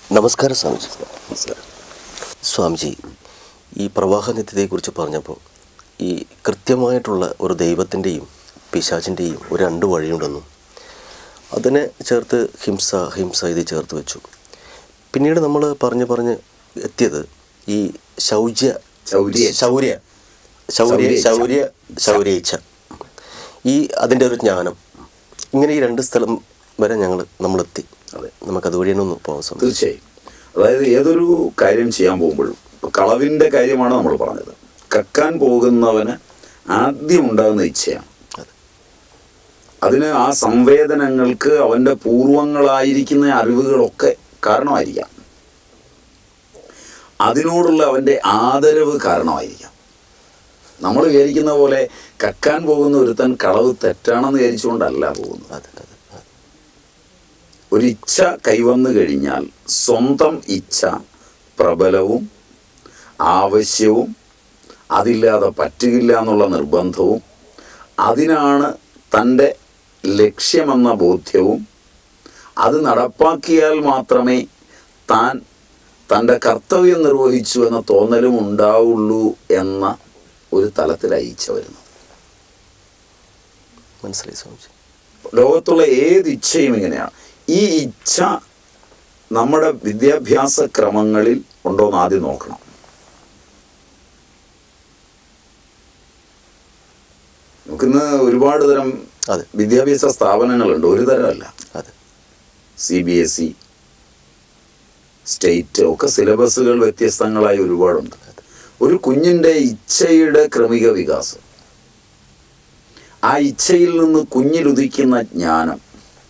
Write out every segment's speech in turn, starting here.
നമസ്കാരം സ്വാമിജി സ്വാമിജി ഈ പ്രവാഹ നിത്യതയെക്കുറിച്ച് പറഞ്ഞപ്പോൾ ഈ കൃത്യമായിട്ടുള്ള ഒരു ദൈവത്തിൻ്റെയും പിശാചിൻ്റെയും ഒരു രണ്ട് വഴിയുണ്ടെന്നും അതിനെ ചേർത്ത് ഹിംസ ഹിംസ ഇത് ചേർത്ത് വെച്ചു പിന്നീട് നമ്മൾ പറഞ്ഞ് പറഞ്ഞ് എത്തിയത് ഈ ശൗര്യ ശൗര്യ. ശൗര്യ ശൗര്യ ശൗര്യേച്ഛ. ശൗര്യ ശൗര്യേച്ഛ ഈ അതിൻ്റെ ഒരു ജ്ഞാനം ഇങ്ങനെ ഈ രണ്ട് സ്ഥലം വരെ ഞങ്ങൾ നമ്മളെത്തി അതെ. നമുക്ക് അതുവഴി തന്നെ ഒന്ന് പോകാൻ സാധിക്കും തീർച്ചയായും അതായത് ഏതൊരു കാര്യം ചെയ്യാൻ പോകുമ്പോഴും ഇപ്പൊ കളവിന്റെ കാര്യമാണ് നമ്മൾ പറഞ്ഞത് കക്കാൻ പോകുന്നവന് ആദ്യം ഉണ്ടാകുന്ന ഇച്ഛയാണ് അതെ. അതിന് ആ സംവേദനങ്ങൾക്ക് അവന്റെ പൂർവങ്ങളായിരിക്കുന്ന അറിവുകളൊക്കെ കാരണമായിരിക്കാം അതിനോടുള്ള അവന്റെ ആദരവ് കാരണമായിരിക്കാം നമ്മൾ വിചാരിക്കുന്ന പോലെ കക്കാൻ പോകുന്ന ഒരുത്തൻ കളവ് തെറ്റാണെന്ന് വിചാരിച്ചുകൊണ്ടല്ല പോകുന്നത് അതെ അതെ അതെ ഒരു ഇച്ഛ കൈവന്നു കഴിഞ്ഞാൽ സ്വന്തം ഇച്ഛ പ്രബലവും ആവശ്യവും അതില്ലാതെ പറ്റുകില്ല എന്നുള്ള നിർബന്ധവും അതിനാണ് തൻ്റെ ലക്ഷ്യമെന്ന ബോധ്യവും അത് നടപ്പാക്കിയാൽ മാത്രമേ താൻ തൻ്റെ കർത്തവ്യം നിർവഹിച്ചു എന്ന തോന്നലും ഉണ്ടാവുള്ളൂ എന്ന ഒരു തലത്തിലായി ഇച്ഛ വരുന്നത് മനസ്സിലായി സ്വാമിജി ലോകത്തുള്ള ഏത് ഇച്ഛയും ഇങ്ങനെയാണ് ഈ ഇച്ഛ നമ്മുടെ വിദ്യാഭ്യാസ ക്രമങ്ങളിൽ ഉണ്ടോ എന്ന് ആദ്യം നോക്കണം നമുക്കിന്ന് ഒരുപാട് തരം അതെ വിദ്യാഭ്യാസ സ്ഥാപനങ്ങളുണ്ട് ഒരു തരമല്ല അതെ C B S E state ഒക്കെ സിലബസുകൾ വ്യത്യസ്തങ്ങളായി ഒരുപാടുണ്ട് ഒരു കുഞ്ഞിൻ്റെ ഇച്ഛയുടെ ക്രമിക വികാസം ആ ഇച്ഛയിൽ നിന്ന് കുഞ്ഞിലുദിക്കുന്ന ജ്ഞാനം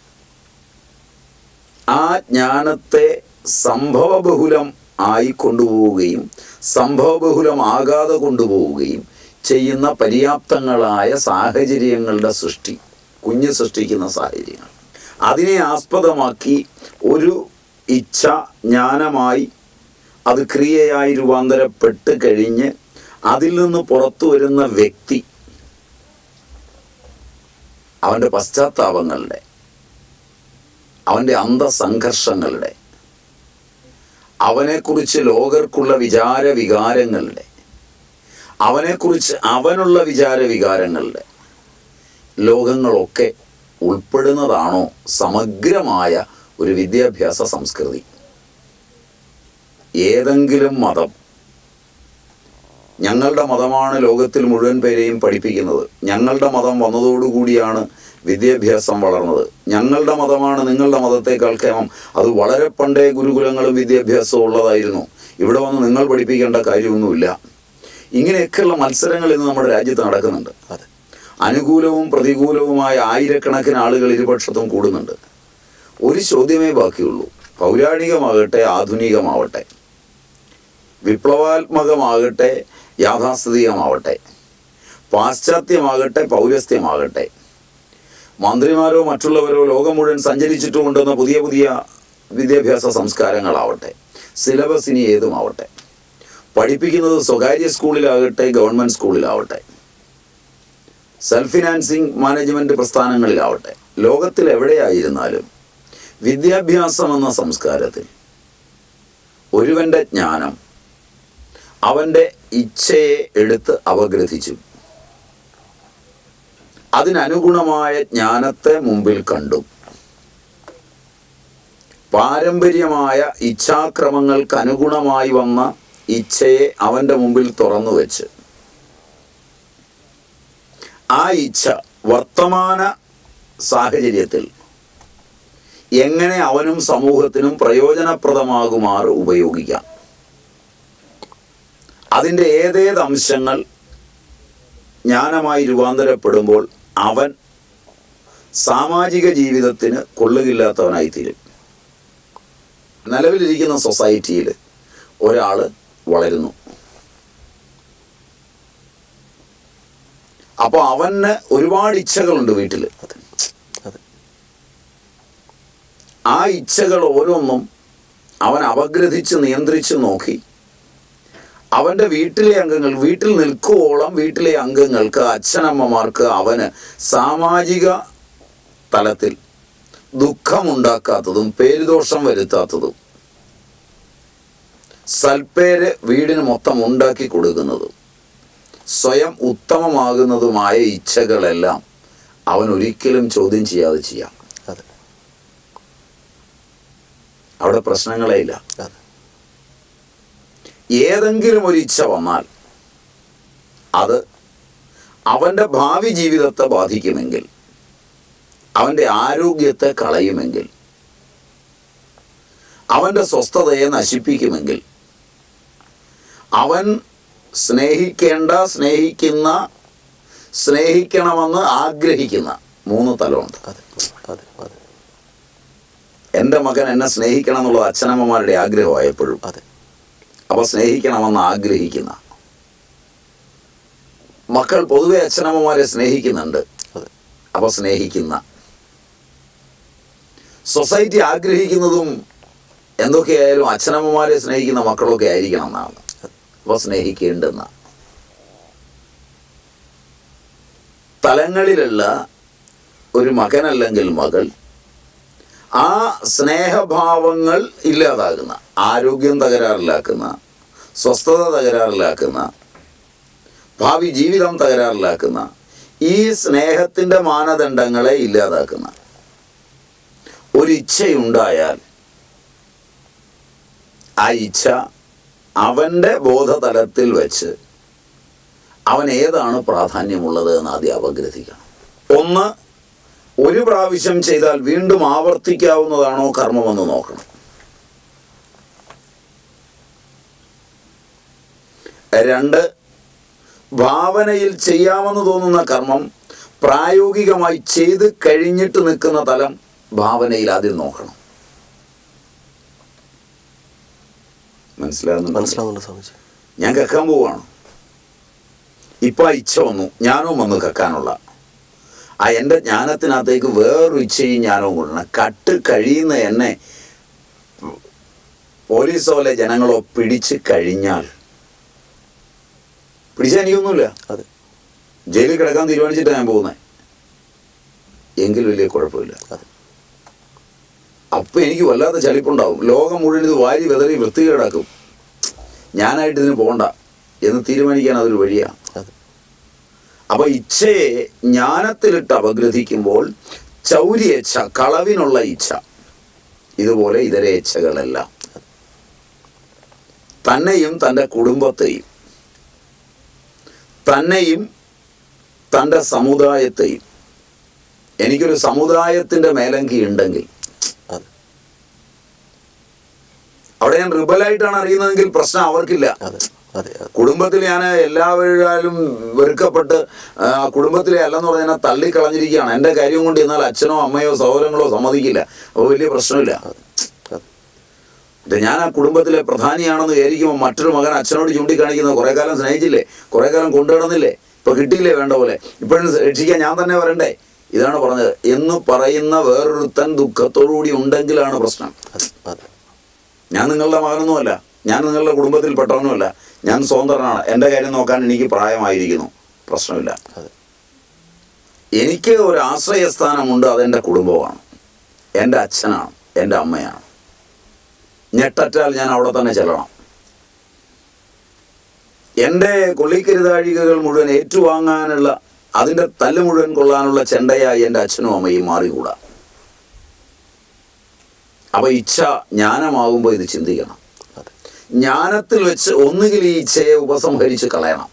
ആ ജ്ഞാനത്തെ സംഭവബഹുലം ആയി കൊണ്ടുപോവുകയും സംഭവബഹുലമാകാതെ കൊണ്ടുപോവുകയും ചെയ്യുന്ന പര്യാപ്തങ്ങളായ സാഹചര്യങ്ങളുടെ സൃഷ്ടി കുഞ്ഞ് സൃഷ്ടിക്കുന്ന സാഹചര്യങ്ങൾ അതിനെ ആസ്പദമാക്കി ഒരു ഇച്ഛ ജ്ഞാനമായി അത് ക്രിയയായി രൂപാന്തരപ്പെട്ട് കഴിഞ്ഞ് അതിൽ നിന്ന് പുറത്തു വരുന്ന വ്യക്തി അവൻ്റെ പശ്ചാത്താപങ്ങളുടെ അവൻ്റെ അന്തസംഘർഷങ്ങളുടെ അവനെക്കുറിച്ച് ലോകർക്കുള്ള വിചാര വികാരങ്ങളുടെ അവനെക്കുറിച്ച് അവനുള്ള വിചാര വികാരങ്ങളുടെ ലോകങ്ങളൊക്കെ ഉൾപ്പെടുന്നതാണോ സമഗ്രമായ ഒരു വിദ്യാഭ്യാസ സംസ്കൃതി ഏതെങ്കിലും മതം ഞങ്ങളുടെ മതമാണ് ലോകത്തിൽ മുഴുവൻ പേരെയും പഠിപ്പിക്കുന്നത് ഞങ്ങളുടെ മതം വന്നതോടുകൂടിയാണ് വിദ്യാഭ്യാസം വളർന്നത് ഞങ്ങളുടെ മതമാണ് നിങ്ങളുടെ മതത്തെക്കാൾ കേമം അത് വളരെ പണ്ടേ ഗുരുകുലങ്ങളും വിദ്യാഭ്യാസവും ഉള്ളതായിരുന്നു ഇവിടെ വന്ന് നിങ്ങൾ പഠിപ്പിക്കേണ്ട കാര്യമൊന്നുമില്ല ഇങ്ങനെയൊക്കെയുള്ള മത്സരങ്ങൾ ഇന്ന് നമ്മുടെ രാജ്യത്ത് നടക്കുന്നുണ്ട് അതെ അനുകൂലവും പ്രതികൂലവുമായ ആയിരക്കണക്കിന് ആളുകൾ ഇരുപക്ഷത്തും കൂടുന്നുണ്ട് ഒരു ചോദ്യമേ ബാക്കിയുള്ളൂ പൗരാണികമാകട്ടെ ആധുനികമാവട്ടെ വിപ്ലവാത്മകമാകട്ടെ യാഥാസ്ഥിതികമാവട്ടെ പാശ്ചാത്യമാകട്ടെ പൗരസ്ത്യമാകട്ടെ മന്ത്രിമാരോ മറ്റുള്ളവരോ ലോകം മുഴുവൻ സഞ്ചരിച്ചിട്ട് കൊണ്ടുവന്ന പുതിയ പുതിയ വിദ്യാഭ്യാസ സംസ്കാരങ്ങളാവട്ടെ സിലബസ് ഇനി ഏതുമാവട്ടെ പഠിപ്പിക്കുന്നത് സ്വകാര്യ സ്കൂളിലാകട്ടെ ഗവൺമെൻറ് സ്കൂളിലാവട്ടെ സെൽഫ് ഫിനാൻസിങ് മാനേജ്മെന്റ് പ്രസ്ഥാനങ്ങളിലാവട്ടെ ലോകത്തിൽ എവിടെയായിരുന്നാലും വിദ്യാഭ്യാസം എന്ന സംസ്കാരത്തിൽ ഒരുവന്റെ ജ്ഞാനം അവന്റെ ഇച്ഛയെ എടുത്ത് അപഗ്രഥിച്ചു അതിനനുഗുണമായ ജ്ഞാനത്തെ മുമ്പിൽ കണ്ടു പാരമ്പര്യമായ ഇച്ഛാക്രമങ്ങൾക്ക് അനുഗുണമായി വന്ന ഇച്ഛയെ അവന്റെ മുമ്പിൽ തുറന്നു വെച്ച് ആ ഇച്ഛ വർത്തമാന സാഹചര്യത്തിൽ എങ്ങനെ അവനും സമൂഹത്തിനും പ്രയോജനപ്രദമാകുമാർ ഉപയോഗിക്കാം അതിൻ്റെ ഏതേത് അംശങ്ങൾ ജ്ഞാനമായി രൂപാന്തരപ്പെടുമ്പോൾ അവൻ സാമാജിക ജീവിതത്തിന് കൊള്ളുകില്ലാത്തവനായിത്തീരും നിലവിലിരിക്കുന്ന സൊസൈറ്റിയിൽ ഒരാൾ വളരുന്നു അപ്പോൾ അവന് ഒരുപാട് ഇച്ഛകളുണ്ട് വീട്ടിൽ അതെ അതെ ആ ഇച്ഛകൾ ഓരോന്നും അവൻ അപഗ്രഥിച്ച് നിയന്ത്രിച്ച് നോക്കി അവൻ്റെ വീട്ടിലെ അംഗങ്ങൾ വീട്ടിൽ നിൽക്കുവോളം വീട്ടിലെ അംഗങ്ങൾക്ക് അച്ഛനമ്മമാർക്ക് അവന് സാമാജിക തലത്തിൽ ദുഃഖമുണ്ടാക്കാത്തതും പേരുദോഷം വരുത്താത്തതും സൽപ്പേര് വീടിന് മൊത്തം ഉണ്ടാക്കി കൊടുക്കുന്നതും സ്വയം ഉത്തമമാകുന്നതുമായ ഇച്ഛകളെല്ലാം അവൻ ഒരിക്കലും ചോദ്യം ചെയ്യാതെ ചെയ്യാം അതെ അവിടെ പ്രശ്നങ്ങളേ ഇല്ല അതെ ഏതെങ്കിലും ഒരു ഇച്ഛ വന്നാൽ അത് അവൻ്റെ ഭാവി ജീവിതത്തെ ബാധിക്കുമെങ്കിൽ അവൻ്റെ ആരോഗ്യത്തെ കളയുമെങ്കിൽ അവൻ്റെ സ്വസ്ഥതയെ നശിപ്പിക്കുമെങ്കിൽ അവൻ സ്നേഹിക്കേണ്ട സ്നേഹിക്കുന്ന സ്നേഹിക്കണമെന്ന് ആഗ്രഹിക്കുന്ന മൂന്ന് തലമുണ്ട് അതെ അതെ അതെ എൻ്റെ മകൻ എന്നെ സ്നേഹിക്കണം എന്നുള്ളത് അച്ഛനമ്മമാരുടെ ആഗ്രഹമായപ്പോഴും അതെ അവ സ്നേഹിക്കണമെന്ന് ആഗ്രഹിക്കുന്ന മക്കൾ പൊതുവെ അച്ഛനമ്മമാരെ സ്നേഹിക്കുന്നുണ്ട് അതെ അവ സ്നേഹിക്കുന്ന സൊസൈറ്റി ആഗ്രഹിക്കുന്നതും എന്തൊക്കെയായാലും അച്ഛനമ്മമാരെ സ്നേഹിക്കുന്ന മക്കളൊക്കെ ആയിരിക്കണം എന്നാണ് അവ സ്നേഹിക്കേണ്ടുന്ന തലങ്ങളിലുള്ള ഒരു മകനല്ലെങ്കിൽ മകൾ ആ സ്നേഹഭാവങ്ങൾ ഇല്ലാതാകുന്ന ആരോഗ്യം തകരാറിലാക്കുന്ന സ്വസ്ഥത തകരാറിലാക്കുന്ന ഭാവി ജീവിതം തകരാറിലാക്കുന്ന ഈ സ്നേഹത്തിൻ്റെ മാനദണ്ഡങ്ങളെ ഇല്ലാതാക്കുന്ന ഒരു ഇച്ഛയുണ്ടായാൽ ആ ഇച്ഛ അവൻ്റെ ബോധതലത്തിൽ വെച്ച് അവൻ ഏതാണ് പ്രാധാന്യമുള്ളത് എന്ന് ആദ്യം അപഗ്രഥിക്കണം ഒന്ന് ഒരു പ്രാവശ്യം ചെയ്താൽ വീണ്ടും ആവർത്തിക്കാവുന്നതാണോ കർമ്മമെന്ന് നോക്കണം രണ്ട് ഭാവനയിൽ ചെയ്യാമെന്ന് തോന്നുന്ന കർമ്മം പ്രായോഗികമായി ചെയ്ത് കഴിഞ്ഞിട്ട് നിൽക്കുന്ന തലം ഭാവനയിൽ ആദ്യം നോക്കണം മനസ്സിലാകുന്നുണ്ടോ മനസ്സിലാവുന്നുണ്ട് സ്വാമിജി ഞാൻ കക്കാൻ പോവാണ് ഇപ്പൊ ആ ഇച്ഛ വന്നു ജ്ഞാനവും വന്നു കക്കാനുള്ള ആ എൻ്റെ ജ്ഞാനത്തിനകത്തേക്ക് വേറൊരു ഇച്ഛയും ജ്ഞാനവും കൊണ്ടുവരണം കട്ട് കഴിയുന്ന എന്നെ പോലീസ് പോലെ ജനങ്ങളോ പിടിച്ച് കഴിഞ്ഞാൽ പിടിച്ചാൽ എനിക്കൊന്നുമില്ല അതെ ജയിലിൽ കിടക്കാൻ തീരുമാനിച്ചിട്ടാണ് ഞാൻ പോകുന്നത് എങ്കിലും വലിയ കുഴപ്പമില്ല അതെ അപ്പൊ എനിക്ക് വല്ലാത്ത ചലിപ്പുണ്ടാവും ലോകം മുഴുവൻ ഇത് വാരി വെതറി വൃത്തികേടാക്കും ഞാനായിട്ട് ഇതിന് പോണ്ട എന്ന് തീരുമാനിക്കാൻ അതൊരു വഴിയാണ് അതെ അപ്പൊ ഇച്ഛയെ ജ്ഞാനത്തിലിട്ട് അപഗ്രഥിക്കുമ്പോൾ ചൗര്യേച്ഛ കളവിനുള്ള ഇച്ഛ ഇതുപോലെ ഇതര ഇച്ഛകളെല്ലാം തന്നെയും തൻ്റെ കുടുംബത്തെയും തന്നെയും തൻ്റെ സമുദായത്തെയും എനിക്കൊരു സമുദായത്തിൻ്റെ മേലങ്കി ഉണ്ടെങ്കിൽ അതെ അവിടെ ഞാൻ റിബലായിട്ടാണ് അറിയുന്നതെങ്കിൽ പ്രശ്നം അവർക്കില്ല അതെ അതെ അതെ കുടുംബത്തിൽ ഞാൻ എല്ലാവരും വെറുക്കപ്പെട്ട് ആ, കുടുംബത്തിലെ അല്ലെന്ന് പറഞ്ഞാൽ തള്ളിക്കളഞ്ഞിരിക്കുകയാണ് എൻ്റെ കാര്യം കൊണ്ട് എന്നാൽ അച്ഛനോ അമ്മയോ സഹോദരങ്ങളോ സമ്മതിക്കില്ല അപ്പോൾ വലിയ പ്രശ്നമില്ല അതെ ഇത് ഞാൻ ആ കുടുംബത്തിലെ പ്രധാനിയാണെന്ന് വിചാരിക്കുമ്പോൾ മറ്റൊരു മകൻ അച്ഛനോട് ചൂണ്ടിക്കാണിക്കുന്നത് കുറേ കാലം സ്നേഹിച്ചില്ലേ കുറേ കാലം കൊണ്ടുനടന്നില്ലേ ഇപ്പൊ കിട്ടിയില്ലേ വേണ്ട പോലെ ഇപ്പോഴും രക്ഷിക്കാൻ ഞാൻ തന്നെ വരണ്ടേ ഇതാണ് പറഞ്ഞത് എന്ന് പറയുന്ന വേറൊരുത്തൻ ദുഃഖത്തോടുകൂടി ഉണ്ടെങ്കിലാണ് പ്രശ്നം അതെ അതെ ഞാൻ നിങ്ങളുടെ മകനൊന്നുമല്ല ഞാൻ നിങ്ങളുടെ കുടുംബത്തിൽപ്പെട്ടവനുമല്ല ഞാൻ സ്വതന്ത്രനാണ് എൻ്റെ കാര്യം നോക്കാൻ എനിക്ക് പ്രായമായിരിക്കുന്നു പ്രശ്നമില്ല അതെ എനിക്ക് ഒരു ആശ്രയസ്ഥാനമുണ്ട് അതെൻ്റെ കുടുംബമാണ് എൻ്റെ അച്ഛനാണ് എൻ്റെ അമ്മയാണ് ഞെട്ടറ്റാൽ ഞാൻ അവിടെ തന്നെ ചെല്ലണം എൻ്റെ കൊള്ളിക്കരുതാഴികകൾ മുഴുവൻ ഏറ്റുവാങ്ങാനുള്ള അതിൻ്റെ തല്ല് മുഴുവൻ കൊള്ളാനുള്ള ചെണ്ടയായി എൻ്റെ അച്ഛനും അമ്മയും മാറിക്കൂടാ അപ്പൊ ഇച്ഛ ജ്ഞാനമാകുമ്പോൾ ഇത് ചിന്തിക്കണം അതെ ജ്ഞാനത്തിൽ വെച്ച് ഒന്നുകിൽ ഈ ഇച്ഛയെ ഉപസംഹരിച്ച് കളയണം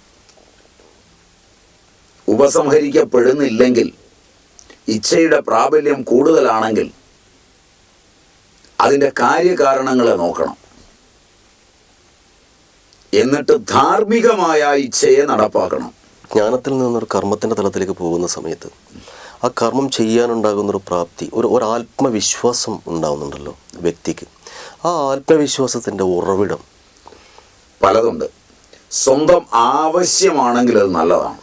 ഉപസംഹരിക്കപ്പെടുന്നില്ലെങ്കിൽ ഇച്ഛയുടെ പ്രാബല്യം കൂടുതലാണെങ്കിൽ അതിൻ്റെ കാര്യകാരണങ്ങളെ നോക്കണം എന്നിട്ട് ധാർമ്മികമായ ആ ഇച്ഛയെ നടപ്പാക്കണം ജ്ഞാനത്തിൽ നിന്നൊരു കർമ്മത്തിൻ്റെ തലത്തിലേക്ക് പോകുന്ന സമയത്ത് ആ കർമ്മം ചെയ്യാനുണ്ടാകുന്നൊരു പ്രാപ്തി ഒരു ഒരു ആത്മവിശ്വാസം ഉണ്ടാകുന്നുണ്ടല്ലോ വ്യക്തിക്ക് ആ ആത്മവിശ്വാസത്തിൻ്റെ ഉറവിടം പലതുണ്ട് സ്വന്തം ആവശ്യമാണെങ്കിൽ അത് നല്ലതാണ്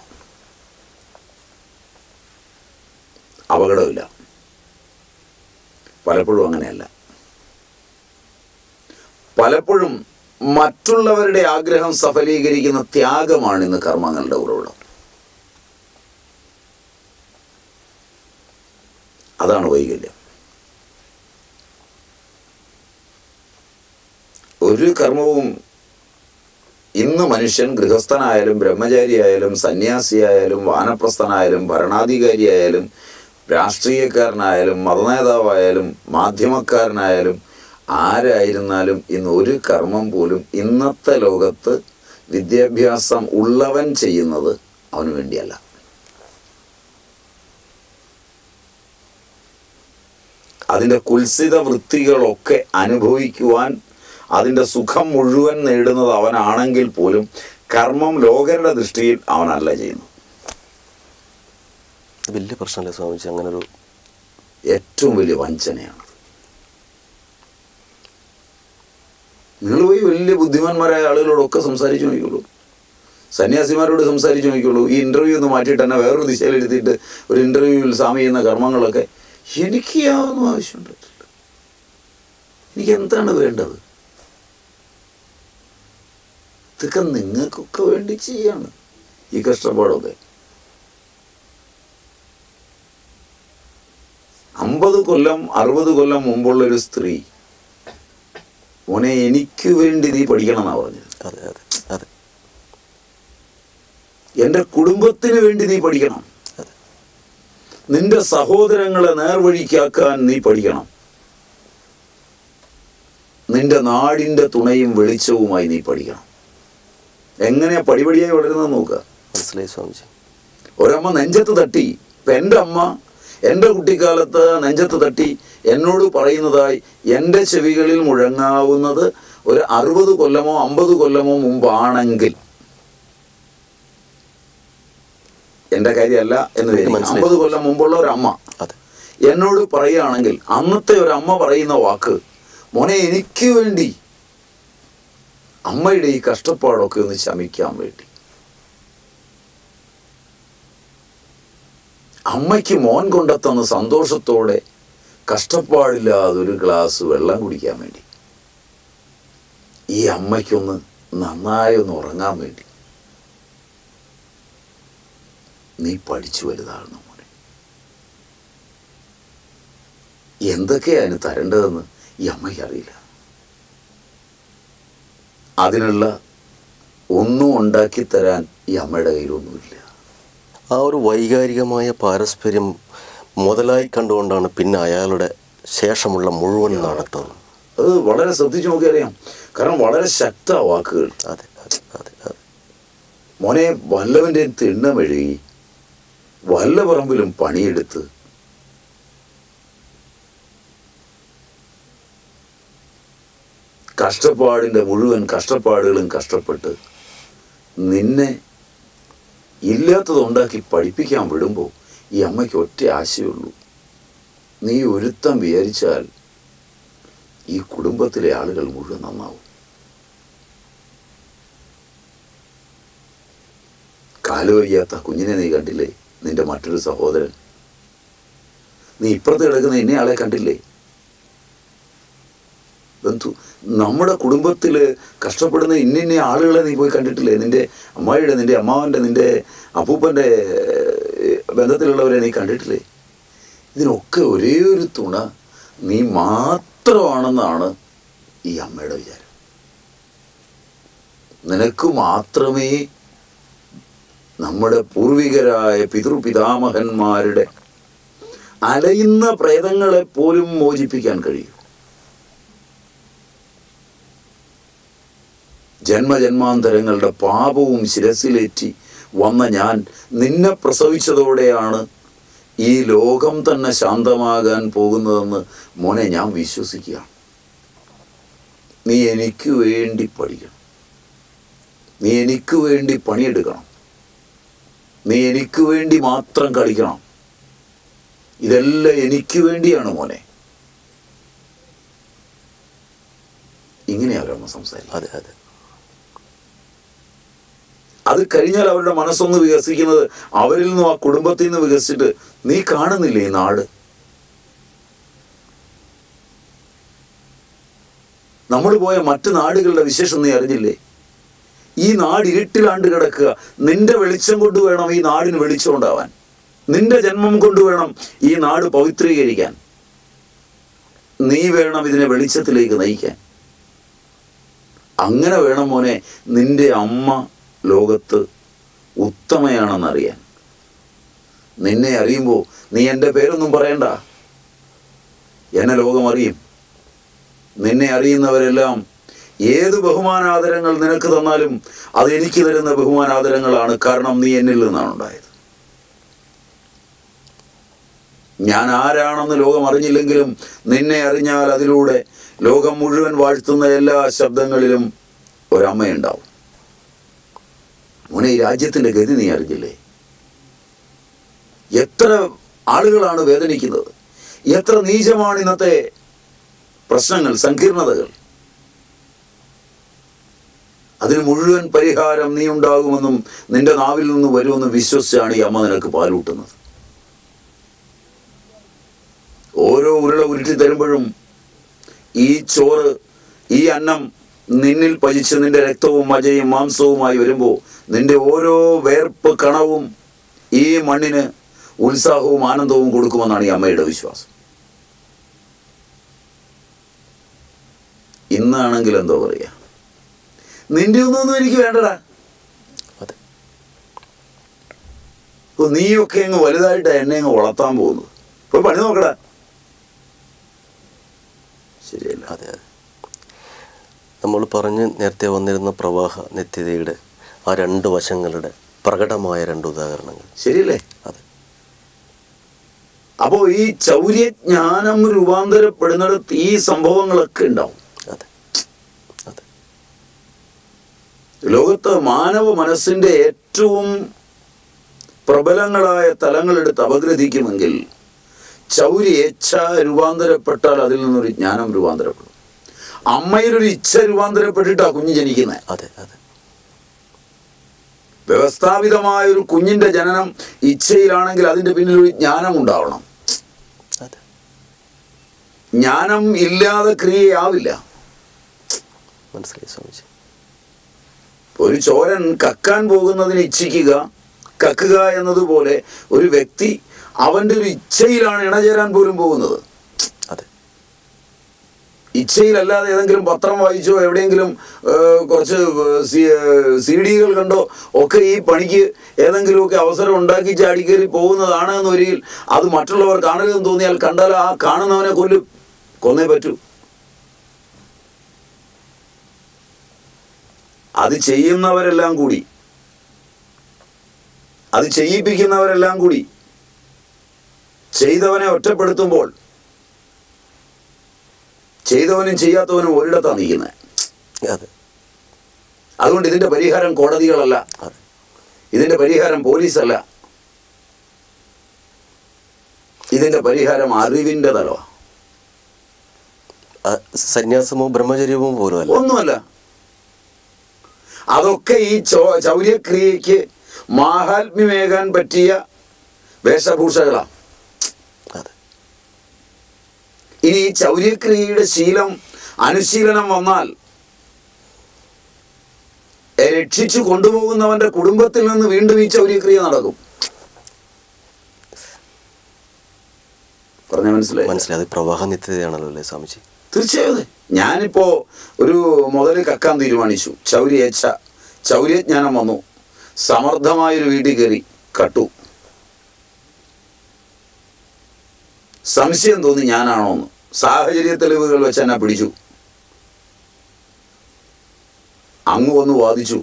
അപകടമില്ല പലപ്പോഴും അങ്ങനെയല്ല പലപ്പോഴും മറ്റുള്ളവരുടെ ആഗ്രഹം സഫലീകരിക്കുന്ന ത്യാഗമാണ് ഇന്ന് കർമ്മങ്ങളുടെ ഉറവിടം അതാണ് വൈകല്യം ഒരു കർമ്മവും ഇന്ന് മനുഷ്യൻ ഗൃഹസ്ഥനായാലും ബ്രഹ്മചാരിയായാലും സന്യാസിയായാലും വാനപ്രസ്ഥനായാലും ഭരണാധികാരിയായാലും രാഷ്ട്രീയക്കാരനായാലും മതനേതാവായാലും മാധ്യമക്കാരനായാലും ആരായിരുന്നാലും ഇന്ന് ഒരു കർമ്മം പോലും ഇന്നത്തെ ലോകത്ത് വിദ്യാഭ്യാസം ഉള്ളവൻ ചെയ്യുന്നത് അവന് വേണ്ടിയല്ല അതിൻ്റെ കുൽസിത വൃത്തികളൊക്കെ അനുഭവിക്കുവാൻ അതിൻ്റെ സുഖം മുഴുവൻ നേടുന്നത് അവനാണെങ്കിൽ പോലും കർമ്മം ലോകരുടെ ദൃഷ്ടിയിൽ അവനല്ല ചെയ്യുന്നു വലിയ പ്രശ്നമല്ലേ സ്വാമിജി അങ്ങനെ ഒരു ഏറ്റവും വലിയ വഞ്ചനയാണ് നിങ്ങൾ പോയി വലിയ ബുദ്ധിമാന്മാരായ ആളുകളോടൊക്കെ സംസാരിച്ചു നോക്കിയുള്ളൂ സന്യാസിമാരോട് സംസാരിച്ചു നോക്കിയുള്ളൂ ഈ ഇൻ്റർവ്യൂ ഒന്ന് മാറ്റിയിട്ട് തന്നെ വേറൊരു ദിശയിൽ എടുത്തിട്ട് ഒരു ഇൻ്റർവ്യൂവിൽ സ്വാമി ചെയ്യുന്ന കർമ്മങ്ങളൊക്കെ എനിക്ക് യാതൊന്നും ആവശ്യമുണ്ട് എനിക്ക് എന്താണ് വേണ്ടത് ഇതൊക്കെ നിങ്ങൾക്കൊക്കെ വേണ്ടി ചെയ്യാണ് ഈ കഷ്ടപ്പാടൊക്കെ അമ്പത് കൊല്ലം അറുപത് കൊല്ലം മുമ്പുള്ള ഒരു സ്ത്രീ മോനെ എനിക്ക് വേണ്ടി നീ പഠിക്കണം എന്നാ പറഞ്ഞത് അതെ അതെ അതെ എൻ്റെ കുടുംബത്തിന് വേണ്ടി നീ പഠിക്കണം അതെ നിന്റെ സഹോദരങ്ങളെ നേർവഴിക്കാക്കാൻ നീ പഠിക്കണം നിന്റെ നാടിൻ്റെ തുണയും വെളിച്ചവുമായി നീ പഠിക്കണം എങ്ങനെയാ പടിപടിയായി വളരുന്നത് നോക്കുക മനസ്സിലായി സ്വാമിജി ഒരമ്മ നെഞ്ചത്ത് തട്ടി ഇപ്പം എൻ്റെ അമ്മ എൻ്റെ കുട്ടിക്കാലത്ത് നെഞ്ചത്ത് തട്ടി എന്നോട് പറയുന്നതായി എൻ്റെ ചെവികളിൽ മുഴങ്ങാവുന്നത് ഒരു അറുപത് കൊല്ലമോ അമ്പത് കൊല്ലമോ മുമ്പാണെങ്കിൽ എൻ്റെ കാര്യമല്ല എന്ന് വിചാരിക്കുക. മനസ്സിലായി. അമ്പത് കൊല്ലം മുമ്പുള്ള ഒരു അമ്മ അതെ എന്നോട് പറയുകയാണെങ്കിൽ അന്നത്തെ ഒരു അമ്മ പറയുന്ന വാക്ക് മോനെ എനിക്ക് വേണ്ടി അമ്മയുടെ ഈ കഷ്ടപ്പാടൊക്കെ ഒന്ന് ശമിക്കാൻ വേണ്ടി അമ്മയ്ക്ക് മോൻ കൊണ്ടെത്തുന്ന സന്തോഷത്തോടെ കഷ്ടപ്പാടില്ലാതെ ഒരു ഗ്ലാസ് വെള്ളം കുടിക്കാൻ വേണ്ടി ഈ അമ്മയ്ക്കൊന്ന് നന്നായി ഒന്ന് ഉറങ്ങാൻ വേണ്ടി നീ പഠിച്ചു വലുതാകണം മോനെ എന്തൊക്കെയാണ് അതിന് തരേണ്ടതെന്ന് ഈ അമ്മയ്ക്ക് അറിയില്ല അതിനുള്ള ഒന്നും ഉണ്ടാക്കി തരാൻ ഈ അമ്മയുടെ കയ്യിലൊന്നുമില്ല ആ ഒരു വൈകാരികമായ പാരസ്പര്യം മുതലായി കണ്ടുകൊണ്ടാണ് പിന്നെ അയാളുടെ ശേഷമുള്ള മുഴുവൻ നടത്തവും അത് വളരെ ശ്രദ്ധിച്ചു നോക്കിയറിയാം കാരണം വളരെ ശക്ത വാക്കുകൾ അതെ അതെ അതെ അതെ മോനെ വല്ലവൻ്റെ തിണ്ണ മെഴുകി വല്ല പറമ്പിലും പണിയെടുത്ത് കഷ്ടപ്പാടിൻ്റെ മുഴുവൻ കഷ്ടപ്പാടുകളും കഷ്ടപ്പെട്ട് നിന്നെ ഇല്ലാത്തതുണ്ടാക്കി പഠിപ്പിക്കാൻ വിടുമ്പോൾ ഈ അമ്മയ്ക്ക് ഒറ്റ ആശയുള്ളൂ നീ ഒരുത്തം വിചാരിച്ചാൽ ഈ കുടുംബത്തിലെ ആളുകൾ മുഴുവൻ നന്നാവും കാല് വയ്യാത്ത കുഞ്ഞിനെ നീ കണ്ടില്ലേ നിന്റെ മറ്റൊരു സഹോദരൻ നീ ഇപ്പുറത്ത് കിടക്കുന്ന ഇന്ന ആളെ കണ്ടില്ലേ ബന്ധു നമ്മുടെ കുടുംബത്തിൽ കഷ്ടപ്പെടുന്ന ഇന്ന ഇന്ന ആളുകളെ നീ പോയി കണ്ടിട്ടില്ലേ നിന്റെ അമ്മായിയുടെ നിന്റെ അമ്മാവൻ്റെ നിന്റെ അപ്പൂപ്പൻ്റെ ഏർ, ബന്ധത്തിലുള്ളവരെ നീ കണ്ടിട്ടില്ലേ ഇതിനൊക്കെ ഒരേ ഒരു തുണ നീ മാത്രമാണെന്നാണ് ഈ അമ്മയുടെ വിചാരം നിനക്ക് മാത്രമേ നമ്മുടെ പൂർവികരായ പിതൃപിതാമഹന്മാരുടെ അലയുന്ന പ്രേതങ്ങളെ പോലും മോചിപ്പിക്കാൻ കഴിയും ജന്മജന്മാന്തരങ്ങളുടെ പാപവും ശിരസിലേറ്റി വന്ന ഞാൻ നിന്നെ പ്രസവിച്ചതോടെയാണ് ഈ ലോകം തന്നെ ശാന്തമാകാൻ പോകുന്നതെന്ന് മോനെ ഞാൻ വിശ്വസിക്കുകയാണ് നീ എനിക്ക് വേണ്ടി പഠിക്കണം നീ എനിക്ക് വേണ്ടി പണിയെടുക്കണം നീ എനിക്ക് വേണ്ടി മാത്രം കളിക്കണം ഇതെല്ലാം എനിക്ക് വേണ്ടിയാണ് മോനെ ഇങ്ങനെ അവരമ്മ സംസാരിക്കും അതെ അതെ അത് കഴിഞ്ഞാൽ അവരുടെ മനസ്സൊന്ന് വികസിക്കുന്നത് അവരിൽ നിന്നും ആ കുടുംബത്തിൽ നിന്ന് വികസിച്ചിട്ട് നീ കാണുന്നില്ലേ ഈ നാട് നമ്മൾ പോയ മറ്റു നാടുകളുടെ വിശേഷം നീ അറിഞ്ഞില്ലേ ഈ നാട് ഇരുട്ടിലാണ്ട് കിടക്കുക നിന്റെ വെളിച്ചം കൊണ്ട് വേണം ഈ നാടിന് വെളിച്ചം ഉണ്ടാവാൻ നിന്റെ ജന്മം കൊണ്ട് വേണം ഈ നാട് പവിത്രീകരിക്കാൻ നീ വേണം ഇതിനെ വെളിച്ചത്തിലേക്ക് നയിക്കാൻ അങ്ങനെ വേണം മോനെ നിന്റെ അമ്മ ലോകത്ത് ഉത്തമയാണെന്നറിയാൻ നിന്നെ അറിയുമ്പോൾ നീ എൻ്റെ പേരൊന്നും പറയണ്ട എന്നെ ലോകം അറിയും നിന്നെ അറിയുന്നവരെല്ലാം ഏത് ബഹുമാനാദരങ്ങൾ നിനക്ക് തന്നാലും അത് എനിക്ക് തരുന്ന ബഹുമാനാദരങ്ങളാണ് കാരണം നീ എന്നിൽ നിന്നാണ് ഉണ്ടായത് ഞാൻ ആരാണെന്ന് ലോകം അറിഞ്ഞില്ലെങ്കിലും നിന്നെ അറിഞ്ഞാൽ അതിലൂടെ ലോകം മുഴുവൻ വാഴ്ത്തുന്ന എല്ലാ ശബ്ദങ്ങളിലും ഒരമ്മയുണ്ടാവും മോനെ ഈ രാജ്യത്തിന്റെ ഗതി നീ അറിഞ്ഞില്ലേ എത്ര ആളുകളാണ് വേദനിക്കുന്നത് എത്ര നീചമാണ് ഇന്നത്തെ പ്രശ്നങ്ങൾ സങ്കീർണതകൾ അതിന് മുഴുവൻ പരിഹാരം നീ ഉണ്ടാകുമെന്നും നിന്റെ നാവിൽ നിന്ന് വരുമെന്നും വിശ്വസിച്ചാണ് ഈ അമ്മ നിനക്ക് പാലൂട്ടുന്നത് ഓരോ ഉരുള ഉരുട്ടി തരുമ്പോഴും ഈ ചോറ് ഈ അന്നം നിന്നിൽ പതിച്ച് നിന്റെ രക്തവും മജയും മാംസവുമായി വരുമ്പോൾ നിന്റെ ഓരോ വേർപ്പ് കണവും ഈ മണ്ണിന് ഉത്സാഹവും ആനന്ദവും കൊടുക്കുമെന്നാണ് ഈ അമ്മയുടെ വിശ്വാസം ഇന്നാണെങ്കിൽ എന്തോ പറയാ നിന്റെ ഒന്നും എനിക്ക് വേണ്ടടാ അതെ ഇപ്പൊ നീയൊക്കെ അങ്ങ് വലുതായിട്ട് എന്നെ അങ്ങ് വളർത്താൻ പോകുന്നു ഇപ്പൊ പണി നോക്കടാ ശരിയല്ല അതെ അതെ നമ്മൾ പറഞ്ഞ് നേരത്തെ വന്നിരുന്ന പ്രവാഹ നിത്യതയുടെ ആ രണ്ട് വശങ്ങളുടെ പ്രകടമായ രണ്ട് ഉദാഹരണങ്ങൾ ശരിയല്ലേ അതെ അപ്പോ ഈ ചൗര്യജ്ഞാനം രൂപാന്തരപ്പെടുന്നിടത്ത് ഈ സംഭവങ്ങളൊക്കെ ഉണ്ടാവും അതെ അതെ ലോകത്ത് മാനവ മനസ്സിന്റെ ഏറ്റവും പ്രബലങ്ങളായ തലങ്ങളെടുത്ത് അപഗ്രഥിക്കുമെങ്കിൽ ചൗര്യ ഇച്ഛ രൂപാന്തരപ്പെട്ടാൽ അതിൽ നിന്നൊരു ജ്ഞാനം രൂപാന്തരപ്പെടും അമ്മയിലൊരു ഇച്ഛ രൂപാന്തരപ്പെട്ടിട്ടാ കുഞ്ഞ് ജനിക്കുന്നത് അതെ അതെ വ്യവസ്ഥാപിതമായ ഒരു കുഞ്ഞിന്റെ ജനനം ഇച്ഛയിലാണെങ്കിൽ അതിന്റെ പിന്നിൽ ഒരു ജ്ഞാനം ഉണ്ടാവണം അതെ ജ്ഞാനം ഇല്ലാതെ ക്രിയയാവില്ല മനസ്സിലായി സ്വാമിജി ഒരു ചോരൻ കക്കാൻ പോകുന്നതിന് ഇച്ഛിക്കുക കക്കുക എന്നതുപോലെ ഒരു വ്യക്തി അവന്റെ ഒരു ഇച്ഛയിലാണ് ഇണചേരാൻ പോലും പോകുന്നത് അതെ ഇച്ഛയിലല്ലാതെ ഏതെങ്കിലും പത്രം വായിച്ചോ എവിടെയെങ്കിലും ഏ, കുറച്ച് സി ഡികൾ കണ്ടോ ഒക്കെ ഈ പണിക്ക് ഏതെങ്കിലുമൊക്കെ അവസരം ഉണ്ടാക്കി ചാടിക്കേറി പോകുന്നതാണ് എന്നൊരിക്കൽ അത് മറ്റുള്ളവർ കാണരുതെന്ന് തോന്നിയാൽ കണ്ടാൽ ആ കാണുന്നവനെ കൊല്ലും കൊന്നേ പറ്റൂ അത് ചെയ്യുന്നവരെല്ലാം കൂടി അത് ചെയ്യിപ്പിക്കുന്നവരെല്ലാം കൂടി ചെയ്തവനെ ഒറ്റപ്പെടുത്തുമ്പോൾ ചെയ്തവനും ചെയ്യാത്തവനും ഒരിടത്താണ് നിൽക്കുന്നത് അതെ അതുകൊണ്ട് ഇതിന്റെ പരിഹാരം കോടതികളല്ല അതെ ഇതിന്റെ പരിഹാരം പോലീസല്ല ഇതിന്റെ പരിഹാരം അറിവിന്റെ തലമാണ് ആ, സന്യാസമോ ബ്രഹ്മചര്യമോ പോലും അല്ല ഒന്നുമല്ല അതൊക്കെ ഈ ചോ ചൗര്യക്രിയയ്ക്ക് മാഹാത്മ്യമേകാൻ പറ്റിയ വേഷഭൂഷകളാണ് അതെ ഇനി ഈ ചൗര്യക്രിയയുടെ ശീലം അനുശീലനം വന്നാൽ എ, രക്ഷിച്ചു കൊണ്ടുപോകുന്നവന്റെ കുടുംബത്തിൽ നിന്ന് വീണ്ടും ഈ ചൗര്യക്രിയ നടക്കും പറഞ്ഞ മനസ്സിലായി മനസ്സിലായി അത് പ്രവാഹ നിത്യതയാണല്ലോ അല്ലേ സ്വാമിജി തീർച്ചയായും അതെ. ഞാനിപ്പോ ഒരു മുതല് കക്കാൻ തീരുമാനിച്ചു ചൗര്യേച്ഛ ചൗര്യജ്ഞാനം വന്നു സമർത്ഥമായൊരു വീട്ടിൽ കയറി കട്ടു സംശയം തോന്നി ഞാനാണോ എന്ന് സാഹചര്യ തെളിവുകൾ വെച്ച് എന്നെ പിടിച്ചു അങ്ങ് വന്ന് വാദിച്ചു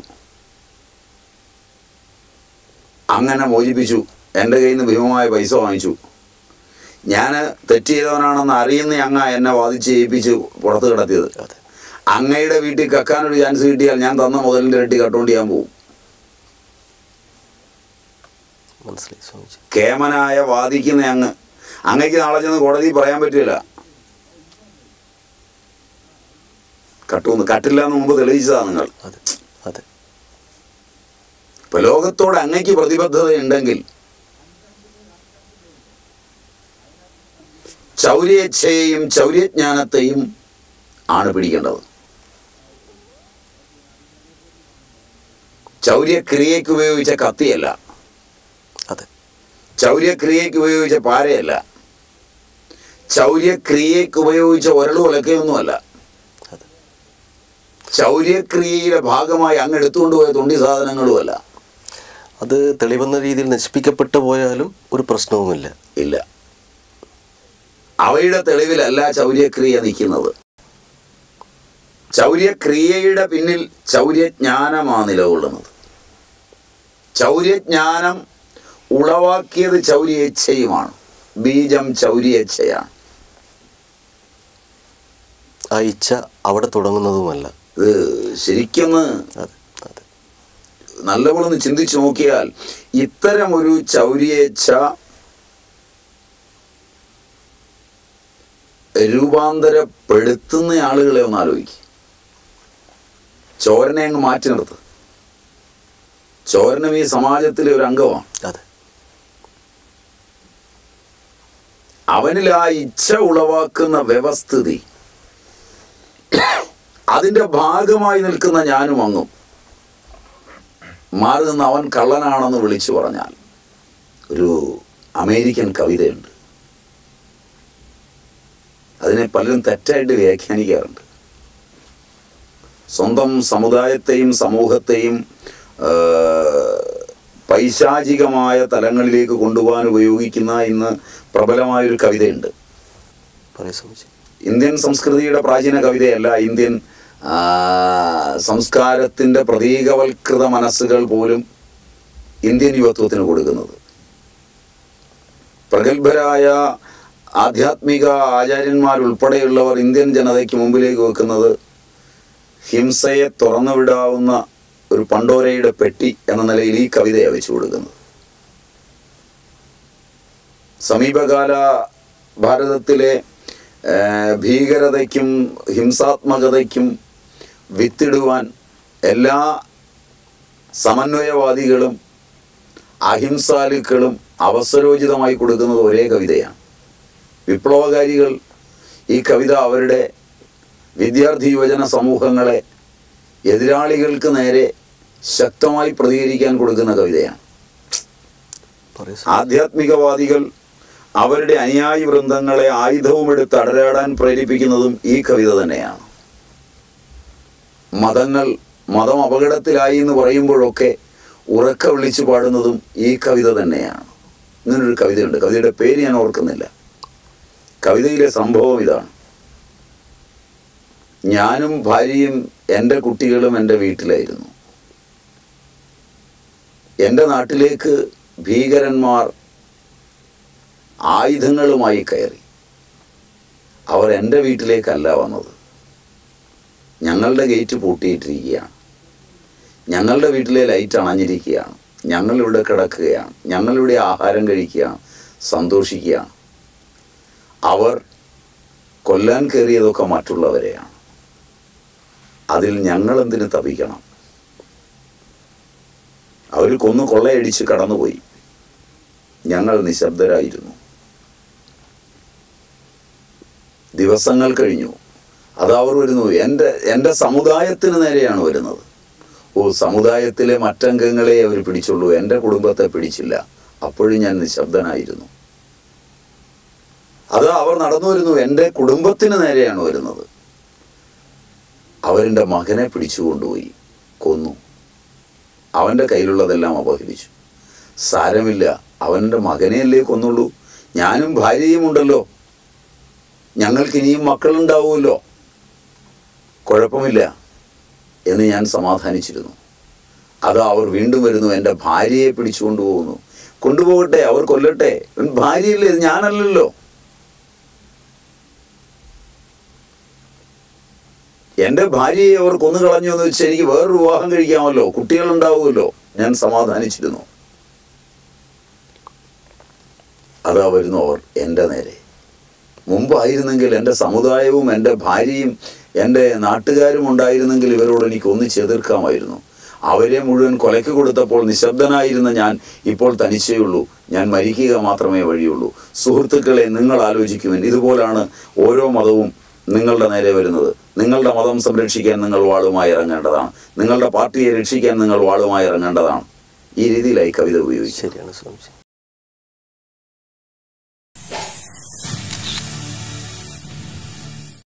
അങ്ങനെ മോചിപ്പിച്ചു എൻ്റെ കയ്യിൽ നിന്ന് ഭീമമായ പൈസ വാങ്ങിച്ചു ഞാൻ തെറ്റ് ചെയ്തവനാണെന്ന് അറിയുന്ന അങ്ങ എന്നെ വാദിച്ച് ചെയ്യിപ്പിച്ച് പുറത്ത് കിടത്തിയത് അതെ അങ്ങയുടെ വീട്ടിൽ കക്കാനൊരു ചാൻസ് കിട്ടിയാൽ ഞാൻ തന്ന മുതലിൻ്റെ ഇരട്ടി കട്ടുകൊണ്ട് ഞാൻ പോകും മനസ്സിലായി സ്വാമിജി കേമനായ വാദിക്കുന്ന അങ്ങ് അങ്ങയ്ക്ക് നാളെ ചെന്ന് കോടതി പറയാൻ പറ്റില്ല കട്ടൂന്ന് കട്ടില്ല എന്ന് മുമ്പ് തെളിയിച്ചതാ നിങ്ങൾ അതെ അതെ ഇപ്പൊ ലോകത്തോട് അങ്ങയ്ക്ക് പ്രതിബദ്ധത ഉണ്ടെങ്കിൽ ചൗര്യച്ഛയെയും ചൗര്യജ്ഞാനത്തെയും ആണ് പിടിക്കേണ്ടത് ചൗര്യക്രിയയ്ക്ക് ഉപയോഗിച്ച കത്തിയല്ല അതെ ചൗര്യക്രിയയ്ക്ക് ഉപയോഗിച്ച പാരയല്ല ചൗര്യക്രിയയ്ക്ക് ഉപയോഗിച്ച ഒരളു ഒലക്കയൊന്നുമല്ല അതെ ചൗര്യക്രിയയുടെ ഭാഗമായി അങ്ങ് എടുത്തുകൊണ്ട് പോയ തൊണ്ടി സാധനങ്ങളുമല്ല അത് തെളിവെന്ന രീതിയിൽ നശിപ്പിക്കപ്പെട്ടു പോയാലും ഒരു പ്രശ്നവുമില്ല ഇല്ല അവയുടെ തെളിവിലല്ല ചൗര്യക്രിയ നിൽക്കുന്നത് ചൗര്യക്രിയയുടെ പിന്നിൽ ചൗര്യജ്ഞാനമാണ് നിലകൊള്ളുന്നത് ചൗര്യജ്ഞാനം ഉളവാക്കിയത് ചൗര്യച്ഛയുമാണ് ബീജം ചൗര്യച്ഛയാണ് ആ ഇച്ഛ അവിടെ തുടങ്ങുന്നതുമല്ല ഇത് ശരിക്കൊന്ന് അതെ അതെ നല്ലപോലെ ഒന്ന് ചിന്തിച്ചു നോക്കിയാൽ ഇത്തരം ഒരു ചൗര്യേച്ഛ രൂപാന്തരപ്പെടുത്തുന്ന ആളുകളെ ഒന്ന് ആലോചിക്കും ചോരനെ അങ്ങ് മാറ്റി നിർത്ത് ചോരനും ഈ സമാജത്തിലെ ഒരു അംഗമാണ് അതെ അവനിൽ ആ ഇച്ഛ ഉളവാക്കുന്ന വ്യവസ്ഥിതി അതിന്റെ ഭാഗമായി നിൽക്കുന്ന ഞാനും അങ്ങും മാറി നിന്ന് അവൻ കള്ളനാണെന്ന് വിളിച്ചു പറഞ്ഞാൽ ഒരു അമേരിക്കൻ കവിതയുണ്ട് അതിനെ പലരും തെറ്റായിട്ട് വ്യാഖ്യാനിക്കാറുണ്ട് സ്വന്തം സമുദായത്തെയും സമൂഹത്തെയും ആ, പൈശാചികമായ തലങ്ങളിലേക്ക് കൊണ്ടുപോകാൻ ഉപയോഗിക്കുന്ന ഇന്ന് പ്രബലമായൊരു കവിതയുണ്ട് പറയൂ സ്വാമിജി ഇന്ത്യൻ സംസ്കൃതിയുടെ പ്രാചീന കവിതയല്ല ഇന്ത്യൻ ആ, സംസ്കാരത്തിൻ്റെ പ്രതീകവൽകൃത മനസ്സുകൾ പോലും ഇന്ത്യൻ യുവത്വത്തിന് കൊടുക്കുന്നത് പ്രഗത്ഭരായ ആധ്യാത്മിക ആചാര്യന്മാരുൾപ്പെടെയുള്ളവർ ഇന്ത്യൻ ജനതയ്ക്ക് മുമ്പിലേക്ക് വെക്കുന്നത് ഹിംസയെ തുറന്നുവിടാവുന്ന ഒരു പണ്ടോരയുടെ പെട്ടി എന്ന നിലയിൽ ഈ കവിതയാണ് വെച്ചു കൊടുക്കുന്നത് സമീപകാല ഭാരതത്തിലെ ആ, ഭീകരതയ്ക്കും ഹിംസാത്മകതയ്ക്കും വിത്തിടുവാൻ എല്ലാ സമന്വയവാദികളും അഹിംസാലുക്കളും അവസരോചിതമായി കൊടുക്കുന്നത് ഒരേ കവിതയാണ് വിപ്ലവകാരികൾ ഈ കവിത അവരുടെ വിദ്യാർത്ഥി യുവജന സമൂഹങ്ങളെ എതിരാളികൾക്ക് നേരെ ശക്തമായി പ്രതികരിക്കാൻ കൊടുക്കുന്ന കവിതയാണ് പറയൂ സ്വാമി. ആധ്യാത്മികവാദികൾ അവരുടെ അനുയായി വൃന്ദങ്ങളെ ആയുധവുമെടുത്ത് അടരാടാൻ പ്രേരിപ്പിക്കുന്നതും ഈ കവിത തന്നെയാണ് മതങ്ങൾ മതം അപകടത്തിലായി എന്ന് പറയുമ്പോഴൊക്കെ ഉറക്ക വിളിച്ചു പാടുന്നതും ഈ കവിത തന്നെയാണ് ഇങ്ങനൊരു കവിതയുണ്ട് കവിതയുടെ പേര് ഞാൻ ഓർക്കുന്നില്ല കവിതയിലെ സംഭവം ഇതാണ് ഞാനും ഭാര്യയും എൻ്റെ കുട്ടികളും എൻ്റെ വീട്ടിലായിരുന്നു എൻ്റെ നാട്ടിലേക്ക് ഭീകരന്മാർ ആയുധങ്ങളുമായി കയറി അവർ എൻ്റെ വീട്ടിലേക്കല്ല വന്നത് ഞങ്ങളുടെ ഗേറ്റ് പൂട്ടിയിട്ടിരിക്കുകയാണ് ഞങ്ങളുടെ വീട്ടിലെ ലൈറ്റ് അണഞ്ഞിരിക്കുകയാണ് ഞങ്ങളിവിടെ കിടക്കുകയാണ് ഞങ്ങളിവിടെ ആഹാരം കഴിക്കുകയാണ് സന്തോഷിക്കുകയാണ് അവർ കൊല്ലാൻ കയറിയതൊക്കെ മറ്റുള്ളവരെയാണ് അതിൽ ഞങ്ങൾ എന്തിനു തപിക്കണം അവർ കൊന്നു കൊള്ളയടിച്ച് കടന്നുപോയി ഞങ്ങൾ നിശബ്ദരായിരുന്നു ദിവസങ്ങൾ കഴിഞ്ഞു അത് അവർ വരുന്നു എൻ്റെ എൻ്റെ സമുദായത്തിന് നേരെയാണ് വരുന്നത് ഓ സമുദായത്തിലെ മറ്റംഗങ്ങളെ അവർ പിടിച്ചുള്ളൂ എൻ്റെ കുടുംബത്തെ പിടിച്ചില്ല അപ്പോഴും ഞാൻ നിശബ്ദനായിരുന്നു അത് അവർ നടന്നു വരുന്നു എൻ്റെ കുടുംബത്തിന് നേരെയാണ് വരുന്നത് അവരെൻ്റെ മകനെ പിടിച്ചു കൊണ്ടുപോയി കൊന്നു അവൻ്റെ കയ്യിലുള്ളതെല്ലാം അപഹരിച്ചു സാരമില്ല അവൻ്റെ മകനെയല്ലേ കൊന്നുള്ളൂ ഞാനും ഭാര്യയും ഉണ്ടല്ലോ ഞങ്ങൾക്ക് ഇനിയും മക്കളുണ്ടാവുമല്ലോ കുഴപ്പമില്ല എന്ന് ഞാൻ സമാധാനിച്ചിരുന്നു അത് അവർ വീണ്ടും വരുന്നു എൻ്റെ ഭാര്യയെ പിടിച്ചു കൊണ്ടുപോകുന്നു കൊണ്ടുപോകട്ടെ അവർ കൊല്ലട്ടെ ഇവൻ ഭാര്യയല്ലേ ഇത് ഞാനല്ലല്ലോ എൻ്റെ ഭാര്യയെ അവർ കൊന്നു കളഞ്ഞു എന്ന് വെച്ചാൽ എനിക്ക് വേറൊരു വിവാഹം കഴിക്കാമല്ലോ കുട്ടികളുണ്ടാവുമല്ലോ ഞാൻ സമാധാനിച്ചിരുന്നു അതാ വരുന്നു അവർ എൻ്റെ നേരെ മുമ്പായിരുന്നെങ്കിൽ എൻ്റെ സമുദായവും എൻ്റെ ഭാര്യയും എൻ്റെ നാട്ടുകാരും ഉണ്ടായിരുന്നെങ്കിൽ ഇവരോട് എനിക്ക് ഒന്നിച്ച് എതിർക്കാമായിരുന്നു അവരെ മുഴുവൻ കൊലയ്ക്ക് കൊടുത്തപ്പോൾ നിശബ്ദനായിരുന്ന ഞാൻ ഇപ്പോൾ തനിച്ചേ ഉള്ളൂ ഞാൻ മരിക്കുക മാത്രമേ വഴിയുള്ളൂ സുഹൃത്തുക്കളെ നിങ്ങൾ ആലോചിക്കുവിൻ ഇതുപോലാണ് ഓരോ മതവും നിങ്ങളുടെ നേരെ വരുന്നത് നിങ്ങളുടെ മതം സംരക്ഷിക്കാൻ നിങ്ങൾ വാളുമായി ഇറങ്ങേണ്ടതാണ് നിങ്ങളുടെ പാർട്ടിയെ രക്ഷിക്കാൻ നിങ്ങൾ വാളുമായി ഇറങ്ങേണ്ടതാണ് ഈ രീതിയിലായി കവിത ഉപയോഗിച്ചു ശരിയാണ് സ്വാമിജി